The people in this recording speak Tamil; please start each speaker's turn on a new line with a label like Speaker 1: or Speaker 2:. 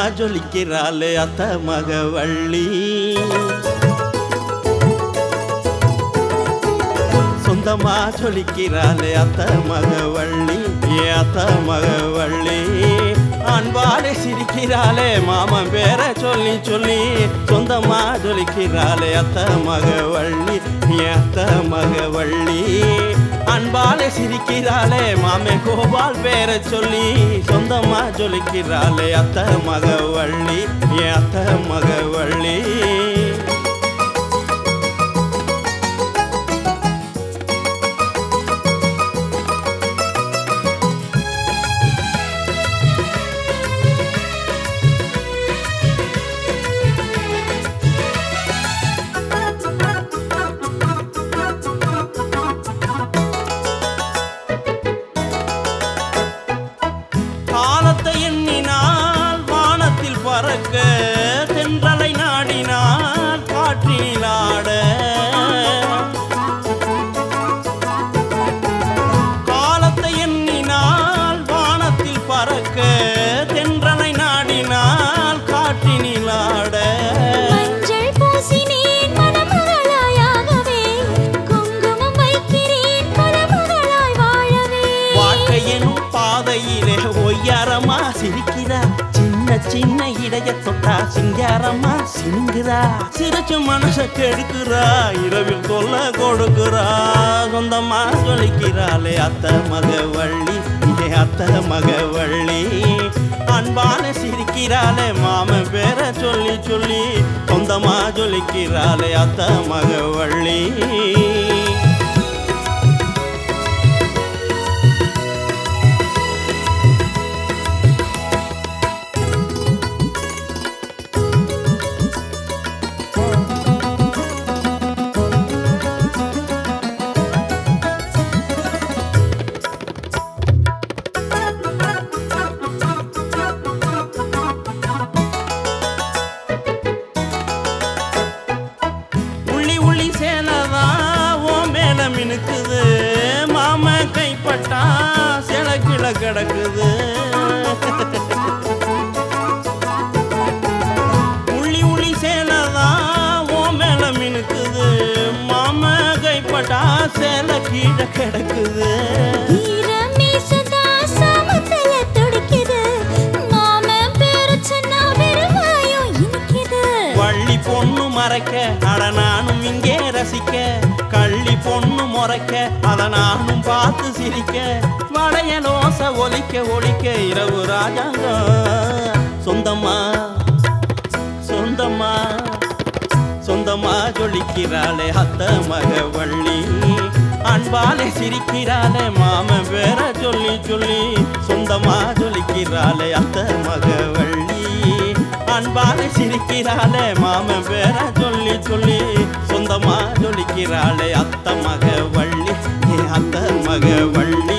Speaker 1: ஜொலிக்கிறாளே அத்த மகவள்ளி சொந்தமா ஜொலிக்கிறாளே அத்த மகவள்ளி ஏ அத்த மகவள்ளி அன்பாலே சிரிக்கிறாளே மாமன் பேர சொல்லி சொல்லி சொந்தமா ஜொலிக்கிறாளே அத்த மகவள்ளி ஏ அத்த மகவள்ளி அன்பாலே சிரிக்கிறாளே மாமே கோபால் பேர சொல்லி சொந்தமா ஜொலிக்கிறாளே அத்த மகவள்ளி ஏ அத்த மகவள்ளி காலத்தை எண்ணினால் வானத்தில் பறக்க தென்றலை நாடினால் காற்றில் ஆட காலத்தை எண்ணினால் வானத்தில் பறக்க தென்றலை நாடினால் காற்றினில் ஆட
Speaker 2: மஞ்சள் பூசினேன் மணமகளாயாகவே குங்குமம் வைக்கிறேன் மணமகளாய் வாழவே
Speaker 1: வாழ்க்கை எனும் பாதையிலே ஒய்யாரமா சிரிக்கிறா சின்ன சின்ன இடைய தொட்டா சிங்காரமா சிங்குறா சிரிச்சு மனச கெடுக்கிறா இரவில் தொல்ல கொடுக்கிறா சொந்தமா சொல்லிக்கிறாளே அத்த மகவள்ளி ஏ அத்த மகவள்ளி அன்பான சிரிக்கிறாளே மாமன் பேர சொல்லி சொல்லி சொந்தமா சொல்லிக்கிறாளே அத்த மகவள்ளி உள்ளி உள்ளி சேலதா ஓ மேல மினுக்குது மாம கைப்பட்டா சில கிள கிடக்குது உள்ளி உள்ளி சேலதா ஓ மேல மினுக்குது மாம கைப்பட்டா சேல கீழே கிடக்குது
Speaker 2: ஈரமே சதா சாமத்துல துடிக்குது மாமன் பேரு சொன்னா வெறுமாயும் இனிக்குது
Speaker 1: வள்ளி பொண்ணு மறைக்க அட நானும் இங்கே ரசிக்க கள்ளி பொண்ணு முறைக்க அத நானும் பார்த்து சிரிக்க வளையலோச ஒலிக்க ஒலிக்க இரவு ராஜாங்கம் சொந்தமா சொந்தமா சொந்தமா ஜொலிக்கிறாளே அத்த மகவள்ளி அன்பாலே சிரிக்கிறாளே மாம பேர சொல்லி சொல்லி சொந்தமா ஜொலிக்கிறாளே அத்த மகவள்ளி அன்பாலே சிரிக்கிறாளே மாம பேர சொல்லி சொல்லி சொந்தமா ஜொலிக்கிறாளே அத்த மகவள்ளி ஏ அத்த மகவள்ளி